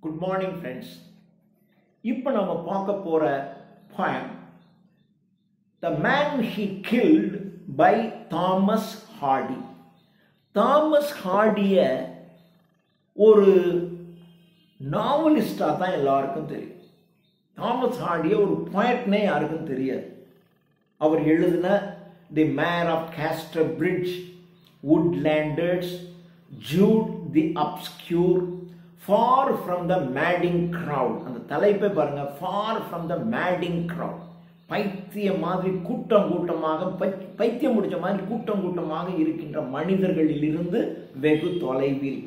Good morning friends இப்போ நம்ம பார்க்க போகிற poem the man he killed by Thomas Hardy Thomas ஹார்டிய ஒரு நாவலிஸ்டாக தான் எல்லாருக்கும் தெரியும் தாமஸ் ஹார்டிய ஒரு poetனே யாருக்கும் தெரியாது அவர் எழுதின the mayor of Casterbridge woodlanders Jude the obscure far from the madding crowd அந்த தலைப்பை பாருங்க far from the madding crowd பைத்தியம் மாதிரி கூட்டம் கூட்டமாக பை- பைத்தியம் முடிச்ச மாதிரி கூட்டம் கூட்டமாக இருக்கின்ற மனிதர்களிலிருந்து வெகு தொலைவில்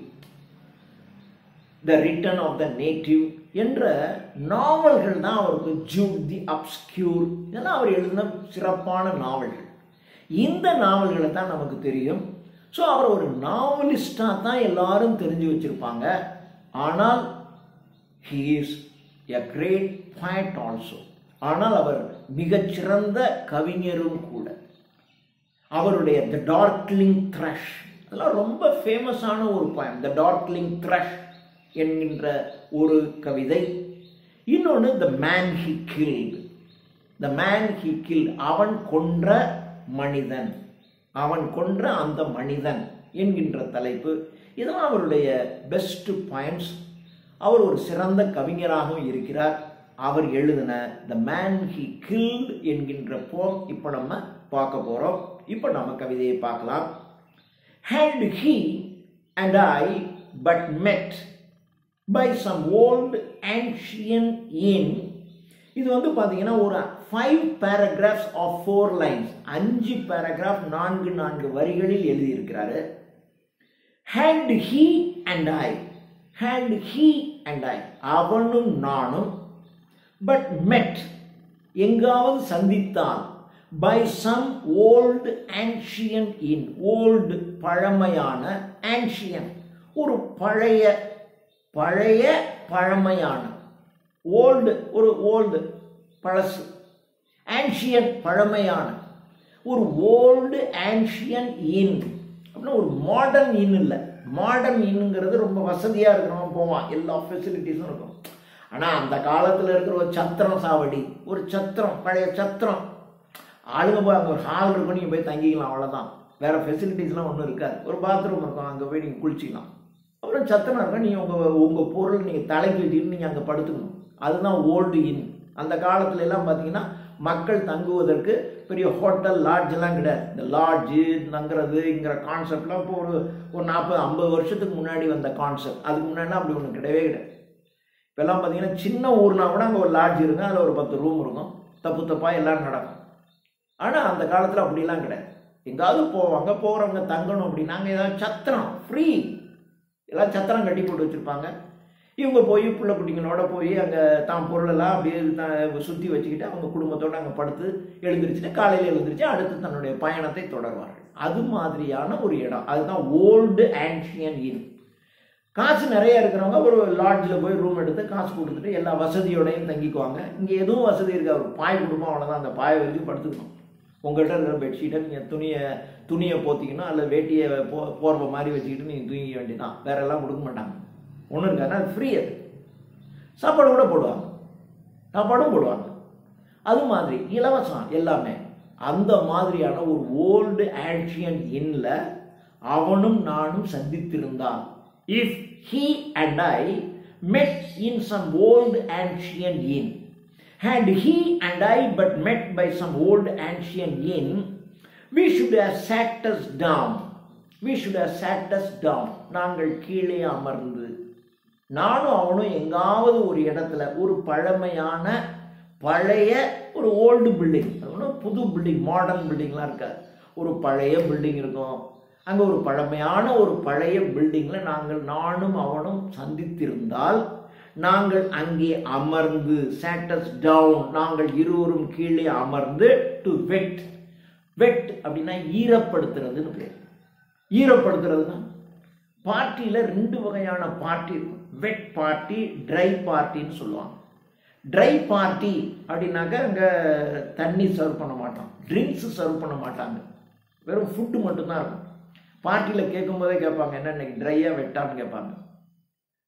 the return of the native என்ற நாவல்கள் தான் அவருக்கு ஜூட் தி அப்ஸ்கியூர் இதெல்லாம் அவர் எழுதின சிறப்பான நாவல்கள் இந்த நாவல்களை தான் நமக்கு தெரியும் ஸோ அவர் ஒரு நாவலிஸ்டாக தான் எல்லாரும் தெரிஞ்சு வச்சிருப்பாங்க ஆனால் he is a great poet also ஆனால் அவர் மிகச்சிறந்த கவிஞரும் கூட அவருடைய த டார்க்லிங் த்ரஷ் அதெல்லாம் ரொம்ப ஃபேமஸான ஒரு poem த டார்க்லிங் த்ரஷ் என்கின்ற ஒரு கவிதை இன்னொன்று the man he killed the man he killed அவன் கொன்ற மனிதன் அவன் கொன்ற அந்த மனிதன் என்கின்ற தலைப்பு இதெல்லாம் அவருடைய பெஸ்ட் பாயிண்ட்ஸ் அவர் ஒரு சிறந்த கவிஞராகவும் இருக்கிறார் அவர் எழுதின த மேன் ஹி கில்ட் என்கின்ற போம் இப்போ நம்ம பார்க்க போகிறோம் இப்போ நம்ம கவிதையை பார்க்கலாம் had he and I but met by some old ancient inn இது வந்து பார்த்தீங்கன்னா ஒரு five paragraphs of four lines அஞ்சு பேராகிராஃப் நான்கு நான்கு வரிகளில் எழுதியிருக்கிறாரு had he and I had he and I அவனும் நானும் பட் மெட் எங்காவது சந்தித்தால் by some old ancient inn old பழமையான ஆன்ஷியன் ஒரு பழைய பழைய பழமையான ஓல்டு ஒரு ஓல்டு பழசு ஆன்ஷியன் பழமையான ஒரு ஓல்டு ஆன்ஷியன் இன் அப்படின்னா ஒரு மாடர்ன் இன் இல்லை மாடர்ன் இன்னுங்கிறது ரொம்ப வசதியாக இருக்கிறவன் போவான் எல்லா ஃபெசிலிட்டிஸும் இருக்கும் ஆனால் அந்த காலத்தில் இருக்கிற ஒரு சத்திரம் சாவடி ஒரு சத்திரம் பழைய சத்திரம் ஆளுங்க போய் அங்கே ஒரு ஹால் இருக்கும் நீங்கள் போய் தங்கிக்கலாம் அவ்வளோதான் வேறு ஃபெசிலிட்டிஸ்லாம் ஒன்றும் இருக்காது ஒரு பாத்ரூம் இருக்கும் அங்கே போய் நீங்கள் குளிச்சிக்கலாம் அப்புறம் சத்திரம் இருக்கும் நீங்கள் உங்கள் உங்கள் பொருள் நீங்கள் தலைக்கு வச்சுக்கிட்டு நீங்கள் அங்கே படுத்துக்கணும் அதுதான் ஓல்டு இன் அந்த காலத்துல எல்லாம் பார்த்தீங்கன்னா மக்கள் தங்குவதற்கு பெரிய ஹோட்டல் லாட்ஜ் எல்லாம் கிடையாது இந்த லாட்ஜு தங்குறதுங்கிற கான்செப்ட்லாம் இப்போ ஒரு ஒரு நாற்பது ஐம்பது வருஷத்துக்கு முன்னாடி வந்த கான்செப்ட் அதுக்கு முன்னாடிலாம் அப்படி ஒன்று கிடையவே கிடையாது இப்போல்லாம் பார்த்தீங்கன்னா சின்ன ஊர்னா கூட அங்கே ஒரு லாட்ஜ் இருக்கும் அதில் ஒரு பத்து ரூம் இருக்கும் தப்பு தப்பாக எல்லாம் நடக்கும் ஆனால் அந்த காலத்தில் அப்படிலாம் கிடையாது எங்காவது போவாங்க போகிறவங்க தங்கணும் அப்படின்னா அங்கே ஏதாவது சத்திரம் ஃப்ரீ எல்லாம் சத்திரம் கட்டி போட்டு வச்சுருப்பாங்க இவங்க போய் புள்ள குட்டிங்களோட போய் அங்கே தான் பொருளெல்லாம் அப்படியே த- சுற்றி வச்சுக்கிட்டு அவங்க குடும்பத்தோடு அங்கே படுத்து எழுந்திரிச்சுட்டு காலையில் எழுந்திரிச்சு அடுத்து தன்னுடைய பயணத்தை தொடர்வார்கள் அது மாதிரியான ஒரு இடம் அதுதான் ஓல்டு ஆன்ஷியன் இன் காசு நிறைய இருக்கிறவங்க ஒரு லாட்ஜில் போய் ரூம் எடுத்து காசு கொடுத்துட்டு எல்லா வசதியோடையும் தங்கிக்குவாங்க இங்கே எதுவும் வசதி இருக்கா ஒரு பாய் கொடுப்போம் அவ்வளோதான் அந்த பாயை வச்சு படுத்துக்கணும் உங்கள்கிட்ட இருக்கிற பெட்ஷீட்டை நீங்கள் துணியை துணியை போத்திக்கணும் அல்லது வேட்டியை போ போர்வை மாதிரி வச்சுக்கிட்டு நீங்கள் தூங்கிக்க வேண்டியதான் வேற எல்லாம் கொடுக்க மாட்டாங்க ஒன்றும் இருக்காது அது ஃப்ரீ அது சாப்பாடு கூட போடுவாங்க சாப்பாடும் போடுவாங்க அது மாதிரி இலவசம் எல்லாமே அந்த மாதிரியான ஒரு ஓல்டு ஆன்ஷியன் இன்ல அவனும் நானும் சந்தித்திருந்தான் if he and I met in some old ancient inn had he and I but met by some old ancient inn, we should have sat us down. We should have sat us down. நாங்கள் கீழே அமர்ந்து நானும் அவனும் எங்காவது ஒரு இடத்துல ஒரு பழமையான பழைய ஒரு ஓல்டு பில்டிங் புது பில்டிங் மாடர்ன் பில்டிங்லாம் இருக்காது ஒரு பழைய பில்டிங் இருக்கும் அங்கே ஒரு பழமையான ஒரு பழைய பில்டிங்கில் நாங்கள் நானும் அவனும் சந்தித்திருந்தால் நாங்கள் அங்கே அமர்ந்து சாட்டஸ் டவுன் நாங்கள் இருவரும் கீழே அமர்ந்து டு வெட் வெட் அப்படின்னா ஈரப்படுத்துறதுன்னு பேர் ஈரப்படுத்துறதுன்னா பார்ட்டியில் ரெண்டு வகையான பார்ட்டி இருக்கும் வெட் பார்ட்டி ட்ரை பார்ட்டின்னு சொல்லுவாங்க ட்ரை பார்ட்டி அப்படின்னாக்க அங்கே தண்ணி சர்வ் பண்ண மாட்டோம் ட்ரிங்க்ஸ் சர்வ் பண்ண மாட்டாங்க வெறும் ஃபுட்டு மட்டும்தான் இருக்கும் பார்ட்டியில் கேட்கும்போதே கேட்பாங்க என்ன இன்னைக்கு ட்ரையாக வெட்டான்னு கேட்பாங்க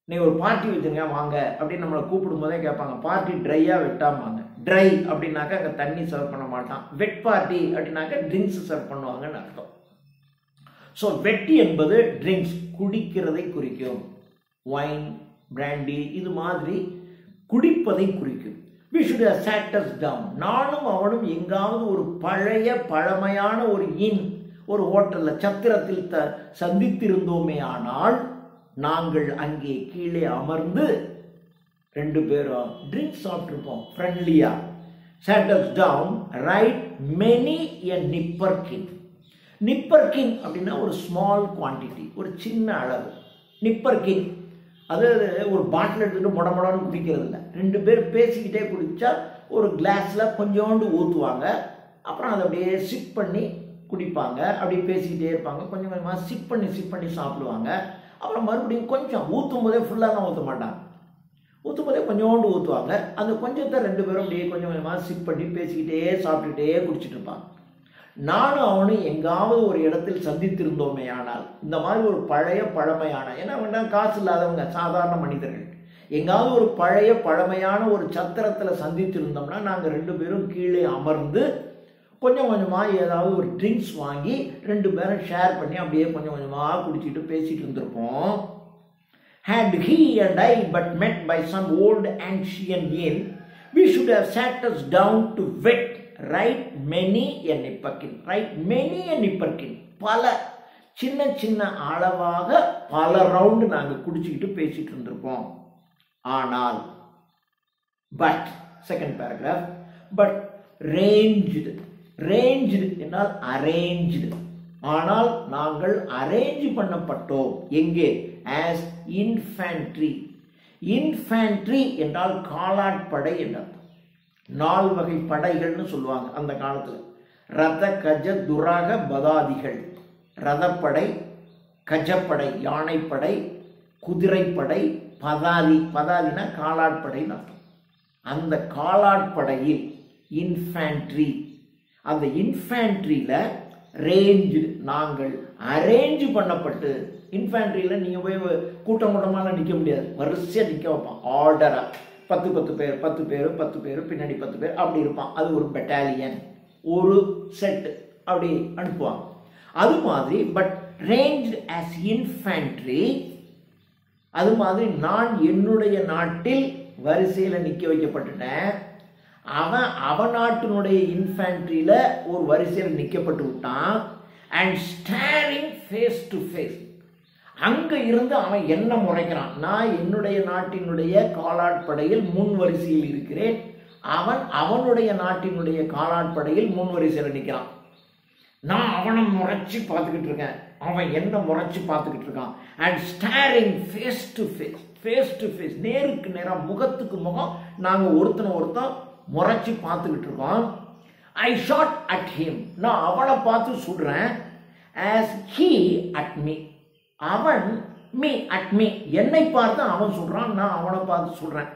நீங்கள் ஒரு பார்ட்டி வச்சுருங்க வாங்க அப்படின்னு நம்மளை கூப்பிடும் போதே கேட்பாங்க பார்ட்டி ட்ரையாக வெட்டாமாங்க ட்ரை அப்படின்னாக்கா அங்கே தண்ணி சர்வ் பண்ண மாட்டான் வெட் பார்ட்டி அப்படின்னாக்கா ட்ரிங்க்ஸ் சர்வ் பண்ணுவாங்கன்னு அர்த்தம் ஸோ வெட்டி என்பது ட்ரிங்க்ஸ் குடிக்கிறதை குறிக்கும் ஒயின் பிராண்டி இது மாதிரி குடிப்பதை குறிக்கும் வி ஷுட் சாட்டஸ் டவுன் நானும் அவனும் எங்காவது ஒரு பழைய பழமையான ஒரு இன் ஒரு ஹோட்டலில் சத்திரத்தில் த சந்தித்திருந்தோமே ஆனால் நாங்கள் அங்கே கீழே அமர்ந்து ரெண்டு பேரும் ட்ரிங்க்ஸ் சாப்பிட்ருப்போம் ஃப்ரெண்ட்லியா sat us down right many a nipperkin nipperkin அப்படின்னா ஒரு ஸ்மால் குவான்டிட்டி ஒரு சின்ன அளவு நிப்பர்கின் அது ஒரு பாட்டில் எடுத்துகிட்டு முட முடன்னு குடிக்கிறது இல்லை ரெண்டு பேர் பேசிக்கிட்டே குடித்தா ஒரு கிளாஸில் கொஞ்சோண்டு ஊற்றுவாங்க அப்புறம் அதை அப்படியே சிப் பண்ணி குடிப்பாங்க அப்படியே பேசிக்கிட்டே இருப்பாங்க கொஞ்சம் கொஞ்சமாக சிப் பண்ணி சிப் பண்ணி சாப்பிடுவாங்க அப்புறம் மறுபடியும் கொஞ்சம் ஊற்றும் போதே ஃபுல்லாக ஊற்ற மாட்டாங்க ஊற்றும் போதே கொஞ்சோண்டு ஊற்றுவாங்க அந்த கொஞ்சத்தை ரெண்டு பேரும் அப்படியே கொஞ்சம் கொஞ்சமாக சிப் பண்ணி பேசிக்கிட்டே சாப்பிட்டுக்கிட்டே குடிச்சிட்டு இருப்பாங்க நானும் அவனும் எங்காவது ஒரு இடத்தில் சந்தித்திருந்தோமே ஆனால் இந்த மாதிரி ஒரு பழைய பழமையான ஏன்னா வேண்டாம் காசு இல்லாதவங்க சாதாரண மனிதர்கள் எங்காவது ஒரு பழைய பழமையான ஒரு சத்திரத்தில் சந்தித்திருந்தோம்னா நாங்கள் ரெண்டு பேரும் கீழே அமர்ந்து கொஞ்சம் கொஞ்சமாக ஏதாவது ஒரு ட்ரிங்க்ஸ் வாங்கி ரெண்டு பேரும் ஷேர் பண்ணி அப்படியே கொஞ்சம் கொஞ்சமாக குடிச்சிட்டு பேசிட்டு இருந்திருப்போம் Had he and I but met by some old ancient inn, we should have sat us down to wet right many a nipperkin. Right many a nipperkin. பல சின்ன சின்ன அளவாக பல ரவுண்டு நாங்கள் குடிச்சிக்கிட்டு பேசிட்டு இருந்திருப்போம் ஆனால் but second paragraph but ranged ranged என்றால் அரேஞ்ச்டு ஆனால் நாங்கள் அரேஞ்ச் பண்ணப்பட்டோம் எங்கே ஆஸ் இன்ஃபேண்ட்ரி இன்ஃபேண்ட்ரி என்றால் காலாட்படை என்றால் நால் வகை படைகள்னு சொல்லுவாங்க அந்த காலத்தில் ரத கஜ துராக பதாதிகள் ரதப்படை கஜப்படை யானைப்படை குதிரைப்படை பதாதி பதாதினா காலாட்படைன்னு அர்த்தம் அந்த காலாட்படையில் இன்ஃபேண்ட்ரி அந்த இன்ஃபேண்ட்ரியில் ரேஞ்சு நாங்கள் அரேஞ்ச் பண்ணப்பட்டு இன்ஃபேண்ட்ரியில் நீங்கள் போய் கூட்டம் கூட்டமாக நிற்க முடியாது வரிசையாக நிற்க வைப்பான் ஆர்டராக பத்து பத்து பேர் பத்து பேர் பத்து பேர் பின்னாடி பத்து பேர் அப்படி இருப்பான் அது ஒரு பெட்டாலியன் ஒரு செட் அப்படி அனுப்புவாங்க அது மாதிரி பட் ரேஞ்ச் ஆஸ் இன்ஃபேண்ட்ரி அது மாதிரி நான் என்னுடைய நாட்டில் வரிசையில் நிற்க வைக்கப்பட்டுட்டேன் அவன் அவன் நாட்டினுடைய இன்ஃபேண்ட்ரியில் ஒரு வரிசையில் நிற்கப்பட்டு விட்டான் and staring face to face அங்கே இருந்து அவன் என்ன முறைக்கிறான் நான் என்னுடைய நாட்டினுடைய காலாட்படையில் முன் வரிசையில் இருக்கிறேன் அவன் அவனுடைய நாட்டினுடைய காலாட்படையில் முன் வரிசையில் நிற்கிறான் நான் அவனை முறைச்சி பார்த்துக்கிட்டு இருக்கேன் அவன் என்ன முறைச்சி பார்த்துக்கிட்டு இருக்கான் and staring face to face face to face நேருக்கு நேராக முகத்துக்கு முகம் நாங்கள் ஒருத்தனை ஒருத்தன் முறைச்சி பார்த்துக்கிட்டு இருக்கோம் ஐ ஷாட் அட் ஹிம் நான் அவனை பார்த்து சுடுறேன் ஆஸ் ஹீ அட் மீ அவன் மீ அட் மீ என்னை பார்த்து அவன் சொல்றான் நான் அவனை பார்த்து சொல்றேன்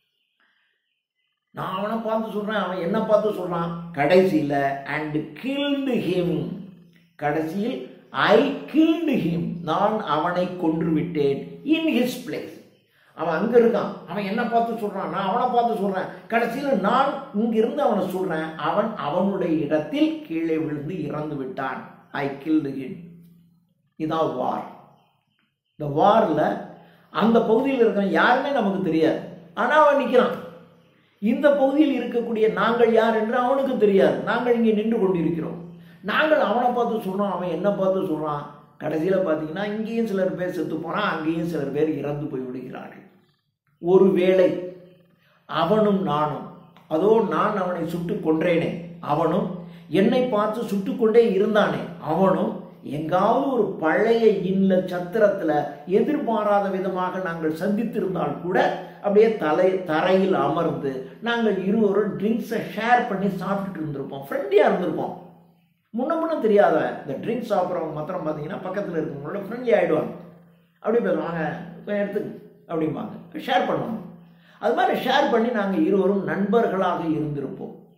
நான் அவனை பார்த்து சொல்றேன் அவன் என்ன பார்த்து சொல்றான் கடைசியில் அண்ட் கில்டு ஹிம் கடைசியில் ஐ கில்டு ஹிம் நான் அவனை கொன்று விட்டேன் இன் ஹிஸ் பிளேஸ் அவன் அங்க இருக்கான் அவன் என்ன பார்த்து சொல்றான் நான் அவனை பார்த்து சொல்றேன் கடைசியில் நான் இங்கிருந்து அவனை சொல்றேன் அவன் அவனுடைய இடத்தில் கீழே விழுந்து இறந்து விட்டான் ஐ கில்டு ஹிம் இதான் வார் இந்த வாரில் அந்த பகுதியில் இருக்கிற யாருமே நமக்கு தெரியாது ஆனால் அவன் நிற்கிறான் இந்த பகுதியில் இருக்கக்கூடிய நாங்கள் யார் என்று அவனுக்கு தெரியாது நாங்கள் இங்கே நின்று கொண்டிருக்கிறோம் நாங்கள் அவனை பார்த்து சொல்கிறோம் அவன் என்ன பார்த்து சொல்கிறான் கடைசியில் பார்த்தீங்கன்னா இங்கேயும் சிலர் பேர் செத்து போனால் அங்கேயும் சிலர் பேர் இறந்து போய் விடுகிறார்கள் ஒருவேளை அவனும் நானும் அதோ நான் அவனை சுட்டு கொன்றேனே அவனும் என்னை பார்த்து சுட்டுக்கொண்டே இருந்தானே அவனும் எங்காவது ஒரு பழைய இன்ன சத்திரத்தில் எதிர்பாராத விதமாக நாங்கள் சந்தித்திருந்தால் கூட அப்படியே தலை தரையில் அமர்ந்து நாங்கள் இருவரும் ட்ரிங்க்ஸை ஷேர் பண்ணி சாப்பிட்டுட்டு இருந்திருப்போம் ஃப்ரெண்ட்லியாக இருந்திருப்போம் முன்ன முன்ன தெரியாத இந்த ட்ரிங்க்ஸ் சாப்பிட்றவங்க மாத்திரம் பார்த்தீங்கன்னா பக்கத்தில் இருக்கவங்களோட ஃப்ரெண்ட்லி ஆகிடுவாங்க அப்படி பேசுவாங்க கொஞ்சம் எடுத்துங்க அப்படிம்பாங்க ஷேர் பண்ணுவாங்க அது மாதிரி ஷேர் பண்ணி நாங்கள் இருவரும் நண்பர்களாக இருந்திருப்போம்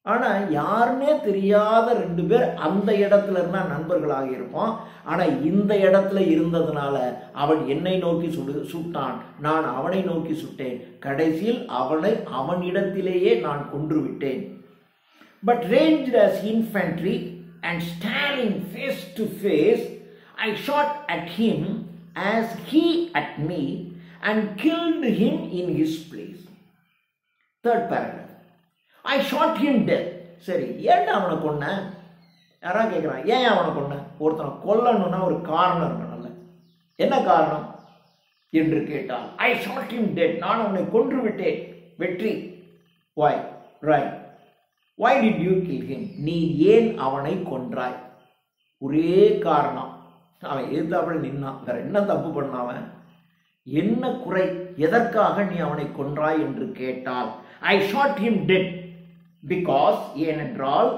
ஆனா யாருன்னே தெரியாத ரெண்டு பேர் அந்த இடத்துல இருந்தா நண்பர்களாக இருப்போம் ஆனா இந்த இடத்துல இருந்ததுனால அவன் என்னை நோக்கி சுடு சுட்டான் நான் அவனை நோக்கி சுட்டேன் கடைசியில் அவனை அவனிடத்திலேயே நான் கொன்று விட்டேன் but ranged as infantry and staring face to face, I shot at him as he at me and killed him in his place. Third paragraph. I shot him dead. சரி ஏன்டா அவனை கொன்ன யாராவது கேட்குறான் ஏன் அவனை கொன்ன ஒருத்தனை கொல்லணும்னா ஒரு காரணம் இருக்கணும்ல என்ன காரணம் என்று கேட்டால் ஐ ஷாட் him dead நான் அவனை கொன்று விட்டேன் வெற்றி வாய் right why did you kill him நீ ஏன் அவனை கொன்றாய் ஒரே காரணம் அவன் எதிர்த்தாப்புல நின்னான் வேற என்ன தப்பு பண்ணான் அவன் என்ன குறை எதற்காக நீ அவனை கொன்றாய் என்று கேட்டால் I shot him dead because ஏனென்றால்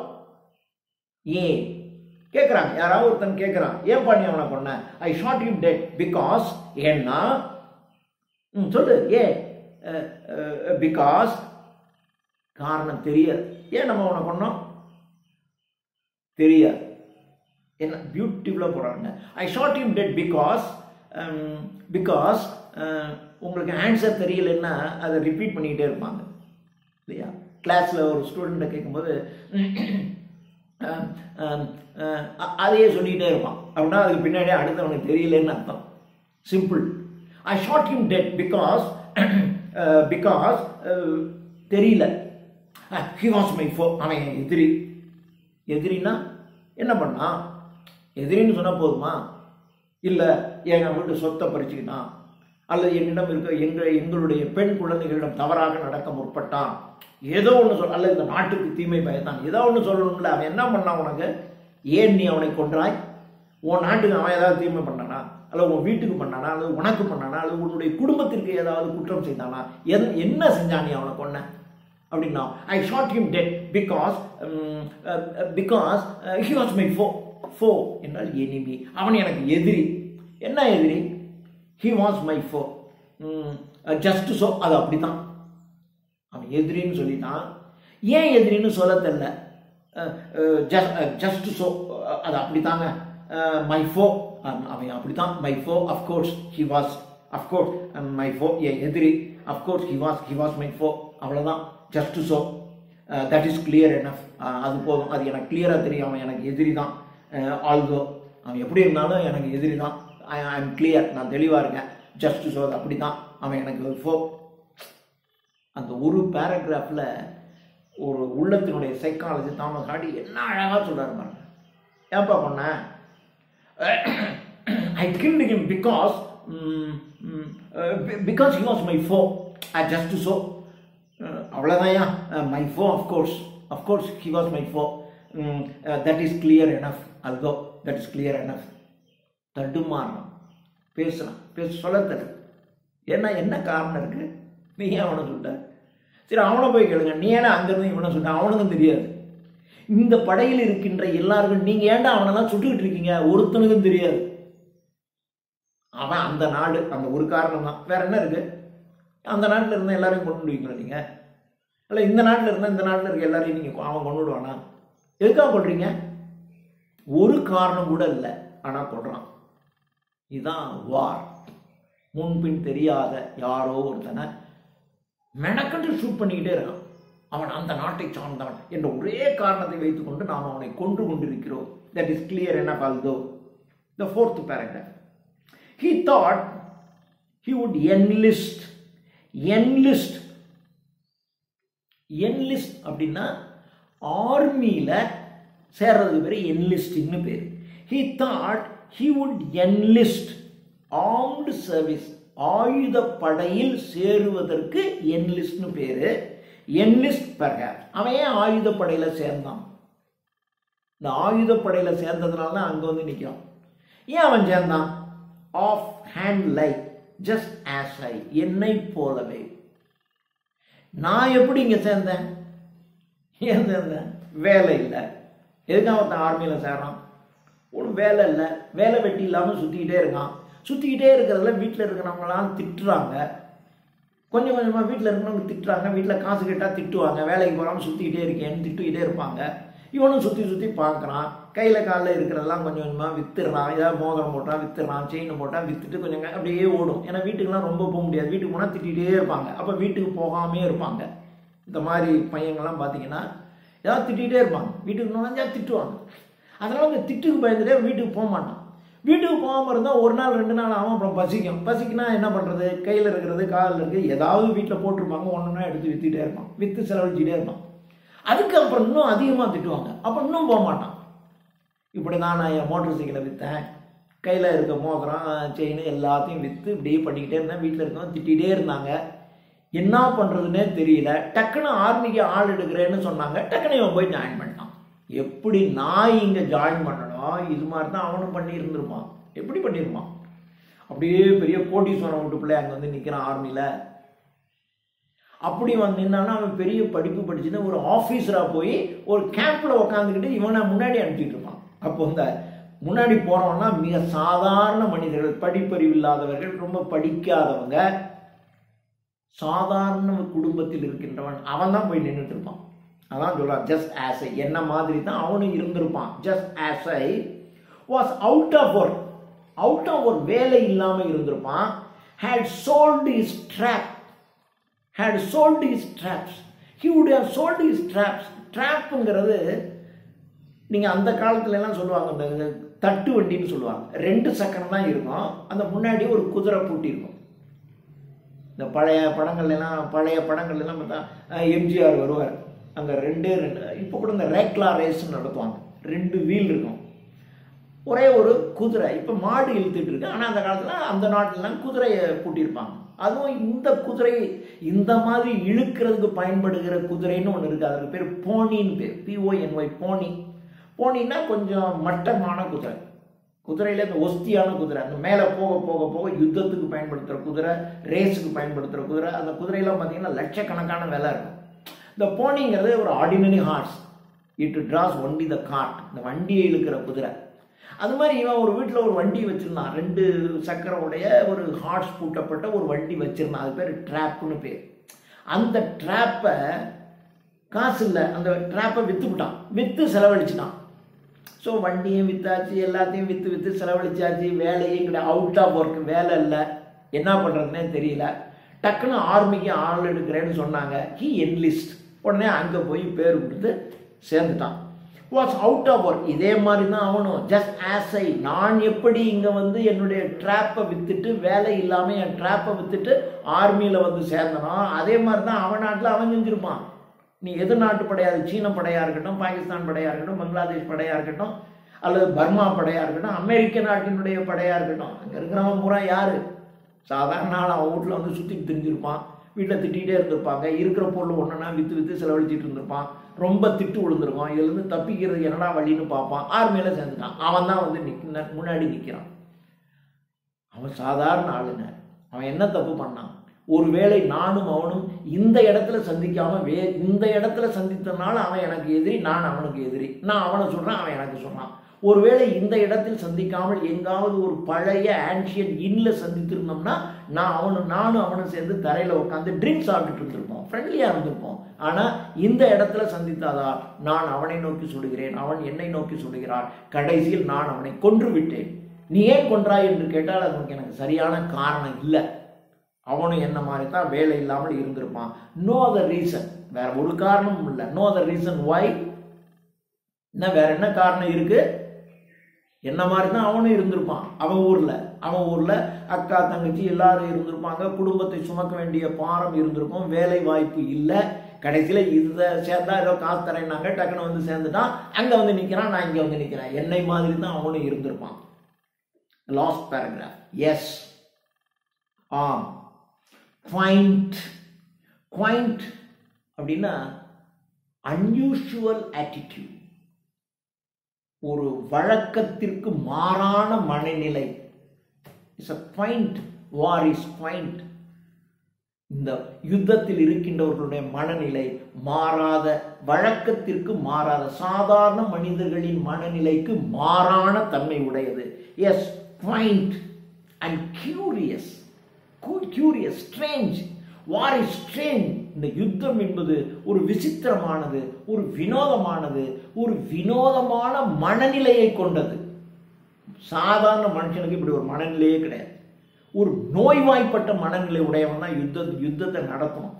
ஏன் கேட்குறாங்க யாராவது ஒருத்தன் கேட்குறான் ஏன் பண்ணி அவனை கொன்ன I shot him dead because ஏன்னா ம், சொல்லு ஏன் பிகாஸ் காரணம் தெரியாது ஏன் நம்ம அவனை கொன்னோம் தெரியாது என்ன பியூட்டிஃபுல்லாக போடுறாங்க I shot him dead because because உங்களுக்கு ஆன்சர் தெரியலன்னா அதை ரிப்பீட் பண்ணிக்கிட்டே இருப்பாங்க இல்லையா கிளாஸில் ஒரு ஸ்டூடெண்ட்டை கேட்கும்போது அஹ், அஹ், அஹ், அ- அதையே சொல்லிக்கிட்டே இருப்பான் அப்படின்னா அதுக்கு பின்னாடியே அடுத்தவனுக்கு தெரியலன்னு அர்த்தம் simple I shot him dead because because தெரியல ஹி வாஸ் மை ஃபோ அவன் என் எதிரி எதிரின்னா என்ன பண்ணான் எதிரின்னு சொன்னால் போதுமா இல்லை என் வீட்டு சொத்தை பறிச்சுக்கிட்டான் அல்லது என்னிடம் இருக்க எங்கள் எங்களுடைய பெண் குழந்தைகளிடம் தவறாக நடக்க முற்பட்டான் ஏதோ ஒன்று சொல் அல்லது இந்த நாட்டுக்கு தீமை பயத்தான் ஏதோ ஒன்று சொல்லணும்ல அவன் என்ன பண்ணான் உனக்கு ஏன் நீ அவனை கொன்றாய் உன் நாட்டுக்கு அவன் ஏதாவது தீமை பண்ணானா அல்லது உன் வீட்டுக்கு பண்ணானா அல்லது உனக்கு பண்ணானா அல்லது உன்னுடைய குடும்பத்திற்கு ஏதாவது குற்றம் செய்தானா என் என்ன செஞ்சான் நீ அவனை கொன்ன அப்படின்னா I shot him dead because because he was my foe foe என்றால் எனிமி அவன் எனக்கு எதிரி என்ன எதிரி he was my foe just so அது அப்படித்தான் அவன் எதிரின்னு சொல்லிட்டான் ஏன் எதிரின்னு சொல்ல தெரியல ஜஸ்ட் ஸோ அது அப்படித்தாங்க மை ஃபோ அவன் அப்படித்தான் my foe of course he was of course my foe என் எதிரி of course he was he was my foe அவ்வளோதான் just so that is clear enough அது போதும் அது எனக்கு கிளியராக தெரியும் அவன் எனக்கு எதிரி தான் ஆல்தோ அவன் எப்படி இருந்தாலும் எனக்கு எதிரி தான் ஐ ஐம் கிளியர் நான் தெளிவாக இருக்கேன் ஜஸ்ட் ஸோ அது அப்படி தான் அவன் எனக்கு ஃபோ அந்த ஒரு பேராகிராஃபில் ஒரு உள்ளத்தினுடைய சைக்காலஜி தாமஸ் ஹார்டி என்ன அழகாக சொல்றாரு பாருங்க ஏன்பா பண்ண I killed him because because he was my foe I just so அவ்வளோதான்யா my foe of course of course he was my foe that is clear enough although that is clear enough தடுமாறணும் பேசலாம் பேச சொல்ல தெரியல ஏன்னா என்ன காரணம் இருக்கு நீ ஏன் அவனை சுட்ட சரி அவனை போய் கேளுங்க நீ ஏன்னா அங்கிருந்து இவனை சுட்ட அவனுக்கும் தெரியாது இந்த படையில் இருக்கின்ற எல்லாருக்கும் நீங்க ஏன்டா அவனெல்லாம் சுட்டுக்கிட்டு இருக்கீங்க ஒருத்தனுக்கும் தெரியாது அவன் அந்த நாடு அந்த ஒரு காரணம் தான் வேற என்ன இருக்கு அந்த நாட்டில் இருந்தால் எல்லாரையும் கொண்டு விடுவீங்களா நீங்க இல்லை இந்த நாட்டில் இருந்தால் இந்த நாட்டில் இருக்க எல்லாரையும் நீங்க அவன் கொண்டு விடுவானா எதுக்காக கொள்றீங்க ஒரு காரணம் கூட இல்லை ஆனா கொள்றான் இதுதான் வார் முன்பின் தெரியாத யாரோ ஒருத்தனை மெனக்கண்டு ஷூட் பண்ணிக்கிட்டே இருக்கான் அவன் அந்த நாட்டை சார்ந்தவன் என்ற ஒரே காரணத்தை வைத்துக்கொண்டு நாம் அவனை கொன்று கொண்டிருக்கிறோம் தட் இஸ் கிளியர் என்ன although the fourth paragraph he thought he would enlist enlist enlist அப்படின்னா ஆர்மியில் சேர்றதுக்கு பேர் என்லிஸ்டிங்னு பேர் he thought he would enlist armed service ஆயுத படையில் சேருவதற்கு என்லிஸ்ட்னு பேரு என்லிஸ்ட் பெர்ஹாப்ஸ் அவன் ஏன் ஆயுத படையில சேர்ந்தான் இந்த ஆயுத படையில சேர்ந்ததுனால தான் அங்க வந்து நிற்கிறான் ஏன் அவன் சேர்ந்தான் off hand like just as I என்னை போலவே நான் எப்படி இங்க சேர்ந்தேன் ஏன் சேர்ந்தேன் வேலை இல்லை எதுக்காக ஒருத்தன் ஆர்மியில் சேர்றான் ஒரு வேலை இல்லை வேலை வெட்டி இல்லாமல் சுற்றிக்கிட்டே இருக்கான் சுற்றிக்கிட்டே இருக்கிறதுல வீட்டில் இருக்கிறவங்களாம் திட்டுறாங்க கொஞ்சம் கொஞ்சமாக வீட்டில் இருக்கிறவங்க திட்டுறாங்க வீட்டில் காசு கேட்டால் திட்டுவாங்க வேலைக்கு போகாமல் சுற்றிக்கிட்டே இருக்கேன்னு திட்டுக்கிட்டே இருப்பாங்க இவனும் சுற்றி சுற்றி பார்க்குறான் கையில் காலில் இருக்கிறதெல்லாம் கொஞ்சம் கொஞ்சமாக வித்துடுறான் ஏதாவது மோதிரம் போட்டால் வித்துடுறான் செயின் போட்டால் வித்துட்டு கொஞ்சம் க- அப்படியே ஓடும் ஏன்னா வீட்டுக்குலாம் ரொம்ப போக முடியாது வீட்டுக்கு போனால் திட்டிகிட்டே இருப்பாங்க அப்போ வீட்டுக்கு போகாமே இருப்பாங்க இந்த மாதிரி பையங்கள்லாம் பார்த்தீங்கன்னா ஏதாவது திட்டிகிட்டே இருப்பாங்க வீட்டுக்கு நுழைஞ்சா திட்டுவாங்க அதனால் இந்த திட்டுக்கு பயந்துட்டே வீட்டுக்கு போக மாட்டான் வீட்டுக்கு போகாமல் இருந்தால் ஒரு நாள் ரெண்டு நாள் ஆகும் அப்புறம் பசிக்கும் பசிக்குன்னா என்ன பண்ணுறது கையில் இருக்கிறது காலில் இருக்குது ஏதாவது வீட்டில் போட்டிருப்பாங்க ஒன்றுனா எடுத்து வித்துட்டே இருப்பான் விற்று செலவழிச்சிட்டே இருப்பான் அதுக்கப்புறம் இன்னும் அதிகமாக திட்டுவாங்க அப்போ இன்னும் போக மாட்டான் இப்படி தான் நான் என் மோட்டர் சைக்கிளை விற்றேன் கையில் இருக்க மோதிரம் செயின் எல்லாத்தையும் விற்று இப்படியே பண்ணிக்கிட்டே இருந்தேன் வீட்டில் இருக்கவங்க திட்டிகிட்டே இருந்தாங்க என்ன பண்ணுறதுனே தெரியல டக்குன்னு ஆர்மிக்கு ஆள் எடுக்கிறேன்னு சொன்னாங்க டக்குன்னு இவன் போய் ஜாயின் பண்ணிட்டான் எப்படி நான் இங்கே ஜாயின் பண்ணணும் இது மாதிரி தான் அவனும் பண்ணியிருந்திருப்பான் எப்படி பண்ணியிருப்பான் அப்படியே பெரிய கோட்டீஸ்வரம் விட்டு பிள்ளை அங்கே வந்து நிற்கிறான் ஆர்மியில் அப்படி வந்து நின்னானா அவன் பெரிய படிப்பு படிச்சுட்டு ஒரு ஆஃபீஸராக போய் ஒரு கேம்பில் உட்காந்துக்கிட்டு இவனை முன்னாடி அனுப்பிச்சிட்டு இருப்பான் அப்போ இந்த முன்னாடி போகிறவன்னா மிக சாதாரண மனிதர்கள் படிப்பறிவு இல்லாதவர்கள் ரொம்ப படிக்காதவங்க சாதாரண குடும்பத்தில் இருக்கின்றவன் அவன் தான் போய் நின்றுட்டு இருப்பான் அதான் சொல்றான் ஜஸ்ட் ஆஸ் ஐ என்ன மாதிரி தான் அவனும் இருந்திருப்பான் just as I was out of work out of work வேலை இல்லாமல் இருந்திருப்பான் had sold his trap had sold his traps he would have sold his traps ட்ராப்புங்கிறது நீங்கள் அந்த காலத்துல எல்லாம் சொல்லுவாங்க இந்த தட்டு வண்டின்னு சொல்லுவாங்க ரெண்டு சக்கரம் தான் இருக்கும் அந்த முன்னாடி ஒரு குதிரை பூட்டி இருக்கும் இந்த பழைய படங்கள்ல எல்லாம் பழைய படங்கள்ல எல்லாம் பார்த்தா எம்ஜிஆர் வருவார் அங்கே ரெண்டே ரெண்டு இப்போ கூட இந்த ரேக்லா ரேஸ் நடத்துவாங்க ரெண்டு வீல் இருக்கும் ஒரே ஒரு குதிரை இப்போ மாடு இழுத்துட்டு இருக்கு ஆனால் அந்த காலத்தில் அந்த நாட்டிலலாம் குதிரையை பூட்டியிருப்பாங்க அதுவும் இந்த குதிரை இந்த மாதிரி இழுக்கிறதுக்கு பயன்படுகிற குதிரைன்னு ஒன்று இருக்குது அதுக்கு பேர் போனின்னு பேர் பிஓஎன்ஒய் போனி போனின்னா கொஞ்சம் மட்டமான குதிரை குதிரையில இந்த ஒஸ்தியான குதிரை அந்த மேலே போக போக போக யுத்தத்துக்கு பயன்படுத்துகிற குதிரை ரேஸுக்கு பயன்படுத்துகிற குதிரை அந்த குதிரையெல்லாம் பார்த்தீங்கன்னா லட்சக்கணக்கான விலை இருக்கும் இந்த போனிங்கிறது ஒரு ordinary horse it draws only the cart இந்த வண்டியை இழுக்கிற குதிரை அது மாதிரி இவன் ஒரு வீட்டில் ஒரு வண்டி வச்சிருந்தான் ரெண்டு சக்கரம் உடைய ஒரு ஹார்ஸ் பூட்டப்பட்ட ஒரு வண்டி வச்சிருந்தான் அது பேர் ட்ராப்னு பேர் அந்த ட்ராப்பை காசு இல்லை அந்த ட்ராப்பை விற்றுவிட்டான் விற்று செலவழிச்சிட்டான் ஸோ வண்டியும் வித்தாச்சு எல்லாத்தையும் விற்று விற்று செலவழிச்சாச்சு வேலையும் கிடையாது அவுட் ஆஃப் ஒர்க் வேலை இல்லை என்ன பண்ணுறதுனே தெரியல டக்குன்னு ஆர்மிக்கு ஆள் எடுக்கிறேன்னு சொன்னாங்க ஹி என்லிஸ்ட் உடனே அங்கே போய் பேர் கொடுத்து சேர்ந்துட்டான் வாஸ் அவுட் ஆஃப் ஒர்க் இதே மாதிரி தான் அவனும் ஜஸ்ட் ஆஸ் ஐ நான் எப்படி இங்கே வந்து என்னுடைய ட்ராப்பை விற்றுட்டு வேலை இல்லாமல் என் ட்ராப்பை விற்றுட்டு ஆர்மியில் வந்து சேர்ந்தனோ அதே மாதிரி தான் அவன் நாட்டில் அவன் செஞ்சுருப்பான் நீ எது நாட்டு படையாது சீன படையாக இருக்கட்டும் பாகிஸ்தான் படையாக இருக்கட்டும் பங்களாதேஷ் படையாக இருக்கட்டும் அல்லது பர்மா படையாக இருக்கட்டும் அமெரிக்க நாட்டினுடைய படையாக இருக்கட்டும் அங்கே இருக்கிறவன் பூரா யார் சாதாரண ஆள் அவன் வீட்டில் வந்து சுற்றிட்டு தெரிஞ்சிருப்பான் வீட்டில் திட்டிகிட்டே இருந்திருப்பாங்க இருக்கிற பொருள் ஒன்றுனா விற்று விற்று செலவழிச்சிட்டு இருந்திருப்பான் ரொம்ப திட்டு விழுந்திருக்கும் இதுலேருந்து தப்பிக்கிறது என்னடா வழின்னு பார்ப்பான் ஆர்மியில் சேர்ந்துட்டான் அவன் தான் வந்து நிற்க முன்னாடி நிற்கிறான் அவன் சாதாரண ஆளுங்க அவன் என்ன தப்பு பண்ணான் ஒருவேளை நானும் அவனும் இந்த இடத்துல சந்திக்காம வே இந்த இடத்துல சந்தித்தனால அவன் எனக்கு எதிரி நான் அவனுக்கு எதிரி நான் அவனை சொல்றேன் அவன் எனக்கு சொன்னான் ஒருவேளை இந்த இடத்தில் சந்திக்காமல் எங்காவது ஒரு பழைய ஆன்ஷியன் இன்னில் சந்தித்திருந்தோம்னா நான் அவனும் நானும் அவனும் சேர்ந்து தரையில் உட்காந்து ட்ரிங்க் சாப்பிட்டுட்டு இருந்திருப்போம் ஃப்ரெண்ட்லியாக இருந்திருப்போம் ஆனால் இந்த இடத்துல சந்தித்தாதா நான் அவனை நோக்கி சுடுகிறேன் அவன் என்னை நோக்கி சுடுகிறான் கடைசியில் நான் அவனை கொன்று விட்டேன் நீ ஏன் கொன்றாய் என்று கேட்டால் அதுக்கு எனக்கு சரியான காரணம் இல்லை அவனும் என்ன மாதிரி தான் வேலை இல்லாமல் இருந்திருப்பான் நோ அதர் ரீசன் வேற ஒரு காரணமும் இல்லை நோ அதர் ரீசன் ஒய் என்ன வேற என்ன காரணம் இருக்கு என்ன மாதிரி தான் அவனும் இருந்திருப்பான் அவன் ஊர்ல அவன் ஊர்ல அக்கா தங்கச்சி எல்லாரும் இருந்திருப்பாங்க குடும்பத்தை சுமக்க வேண்டிய பாரம் இருந்திருக்கும் வேலை வாய்ப்பு இல்லை கடைசியில இதை சேர்ந்தா ஏதோ காசு தரேன்னாங்க டக்குன்னு வந்து சேர்ந்துட்டான் அங்க வந்து நிக்கிறான் நான் இங்க வந்து நிக்கிறேன் என்னை மாதிரி தான் அவனும் இருந்திருப்பான் லாஸ்ட் பேராகிராஃப் எஸ் ஆம் குவைண்ட் குவைண்ட் அப்படின்னா அன்யூஷுவல் ஆட்டிடியூட் ஒரு வழக்கத்திற்கு மாறான மனநிலை இட்ஸ் அ குவைண்ட் வார் இஸ் குவைண்ட் இந்த யுத்தத்தில் இருக்கின்றவர்களுடைய மனநிலை மாறாத வழக்கத்திற்கு மாறாத சாதாரண மனிதர்களின் மனநிலைக்கு மாறான தன்மை உடையது yes quaint and curious curious strange war is strange இந்த யுத்தம் என்பது ஒரு விசித்திரமானது ஒரு வினோதமானது ஒரு வினோதமான மனநிலையை கொண்டது சாதாரண மனுஷனுக்கு இப்படி ஒரு மனநிலையே கிடையாது ஒரு நோய்வாய்ப்பட்ட மனநிலை உடையவன் தான் யுத்த யுத்தத்தை நடத்தணும்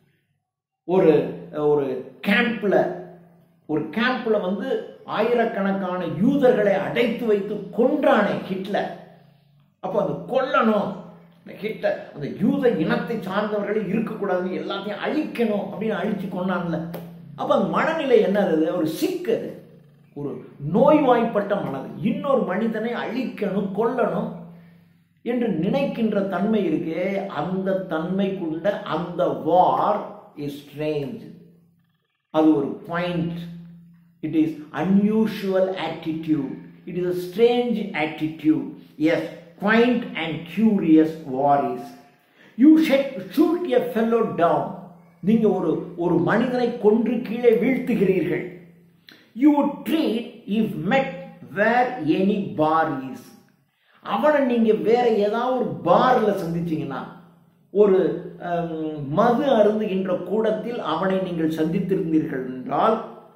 ஒரு ஒரு கேம்ப்ல ஒரு கேம்ப்ல வந்து ஆயிரக்கணக்கான யூதர்களை அடைத்து வைத்து கொன்றானே ஹிட்லர் அப்போ அந்த கொல்லணும் இந்த ஹிட்லர் அந்த யூத இனத்தை சார்ந்தவர்களே இருக்கக்கூடாதுன்னு எல்லாத்தையும் அழிக்கணும் அப்படின்னு அழிச்சு கொண்டான்ல அப்போ அந்த மனநிலை என்னது ஒரு சிக்கு அது ஒரு நோய்வாய்ப்பட்ட மனது இன்னொரு மனிதனை அழிக்கணும் கொல்லணும் என்று நினைக்கின்ற தன்மை இருக்கே அந்த தன்மை கொண்ட அந்த வார் இஸ் ஸ்ட்ரேஞ்ச் அது ஒரு point it is unusual attitude it is a strange attitude yes quaint and curious war is you shed shoot a fellow down நீங்க ஒரு ஒரு மனிதனை கொன்று கீழே வீழ்த்துகிறீர்கள் யூ ட்ரீட் இஃப் மெட் வேர் எனி பார் இஸ் அவனை நீங்க வேற ஏதாவது ஒரு பார்ல சந்திச்சீங்கன்னா ஒரு ஹம், மது அருந்துகின்ற கூடத்தில் அவனை நீங்கள் சந்தித்திருந்தீர்கள் என்றால்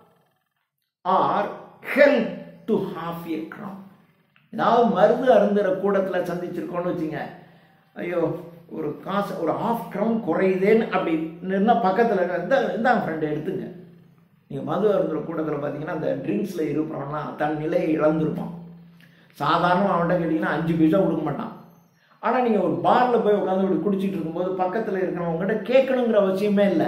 or help to half a crown ஏதாவது மருந்து அருந்துற கூடத்தில் சந்திச்சிருக்கோம்னு வச்சுங்க ஐயோ ஒரு காசு ஒரு ஹாஃப் கிரவுன் குறையுதேன்னு அப்படி இருந்தால் பக்கத்தில் இந்த இந்தாங்க ஃப்ரெண்டு எடுத்துங்க நீங்கள் மது அருந்துற கூடத்தில் பார்த்தீங்கன்னா அந்த ட்ரிங்க்ஸில் இருப்பவனா தன் நிலையை இழந்திருப்பான் சாதாரண அவன்கிட்ட கேட்டிங்கன்னா அஞ்சு பைசா கொடுக்க மாட்டான் ஆனால் நீங்கள் ஒரு பாரில் போய் உட்காந்து இப்படி குடிச்சிட்டு இருக்கும்போது பக்கத்தில் இருக்கிறவங்ககிட்ட கேட்கணுங்கிற அவசியமே இல்லை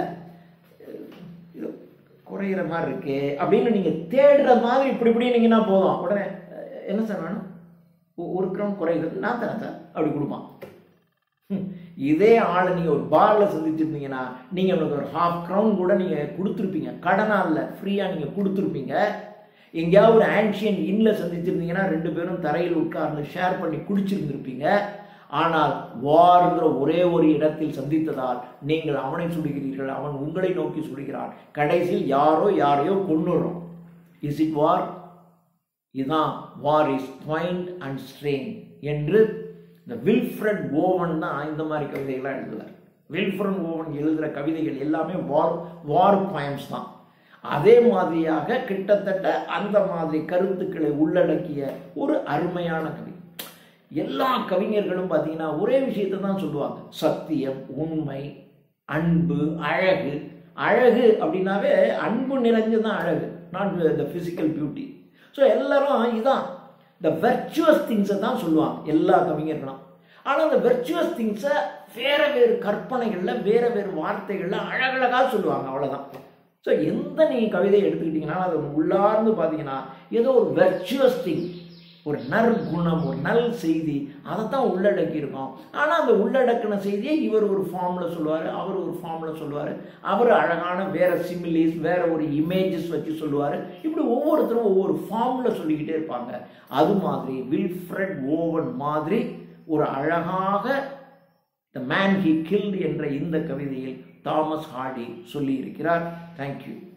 இது குறையிற மாதிரி இருக்கே அப்படின்னு நீங்கள் தேடுற மாதிரி இப்படி இப்படின்னீங்கன்னா போதும் உடனே அஹ், என்ன சார் வேணும் ஒ- ஒரு கிராம் குறையுது நான் தரேன் சார் அப்படி கொடுப்பான் ஹம், இதே ஆளை நீங்கள் ஒரு பாரில் சந்திச்சிருந்தீங்கன்னா நீங்கள் உங்களுக்கு ஒரு ஹாஃப் க்ரௌன் கூட நீங்கள் கொடுத்துருப்பீங்க கடனா இல்லை ஃப்ரீயாக நீங்கள் கொடுத்துருப்பீங்க எங்கேயாவது ஒரு ஆன்ஷியன் இன்ன சந்திச்சிருந்தீங்கன்னா ரெண்டு பேரும் தரையில் உட்கார்ந்து ஷேர் பண்ணி குடிச்சிருந்திருப்பீங்க ஆனால் வாருங்கிற ஒரே ஒரு இடத்தில் சந்தித்ததால் நீங்கள் அவனை சுடுகிறீர்கள் அவன் உங்களை நோக்கி சுடுகிறான் கடைசியில் யாரோ யாரையோ கொன்னுறோம் இஸ் இட் வார் இதுதான் war is point and strain என்று இந்த வில்ஃப்ரட் ஓவன் தான் இந்த மாதிரி கவிதைகள்லாம் எழுதுவார் வில்ஃப்ரட் ஓவன் எழுதுகிற கவிதைகள் எல்லாமே வார் வார் பாயிண்ட்ஸ் தான் அதே மாதிரியாக கிட்டத்தட்ட அந்த மாதிரி கருத்துக்களை உள்ளடக்கிய ஒரு அருமையான கவி எல்லா கவிஞர்களும் பார்த்தீங்கன்னா ஒரே விஷயத்தை தான் சொல்லுவாங்க சத்தியம் உண்மை அன்பு அழகு அழகு அப்படின்னாவே அன்பு நிறைஞ்சதான் அழகு not the physical beauty so எல்லாரும் இதான் இந்த வெர்ச்சுவஸ் திங்ஸை தான் சொல்லுவாங்க எல்லா கவிஞர்களும் ஆனால் அந்த வெர்ச்சுவஸ் திங்ஸை வேற வேறு கற்பனைகளில் வேற வேறு வார்த்தைகளில் அழகழகாக சொல்லுவாங்க அவ்வளோதான் ஸோ எந்த நீங்கள் கவிதையை எடுத்துக்கிட்டிங்கன்னா அது உள்ளார்ந்து பார்த்தீங்கன்னா ஏதோ ஒரு வெர்ச்சுவஸ் திங் ஒரு நற்குணம் ஒரு நல் செய்தி அதைத்தான் உள்ளடக்கி இருக்கும் ஆனால் அந்த உள்ளடக்கின செய்தியை இவர் ஒரு ஃபார்மில் சொல்லுவார் அவர் ஒரு ஃபார்மில் சொல்லுவார் அவர் அழகான வேற சிமிலிஸ் வேற ஒரு இமேஜஸ் வச்சு சொல்லுவார் இப்படி ஒவ்வொருத்தரும் ஒவ்வொரு ஃபார்மில் சொல்லிக்கிட்டே இருப்பாங்க அது மாதிரி வில்ஃப்ரெட் ஓவன் மாதிரி ஒரு அழகாக த மேன் ஹி கில்ட் என்ற இந்த கவிதையில் தாமஸ் ஹார்டி சொல்லியிருக்கிறார் தேங்க்யூ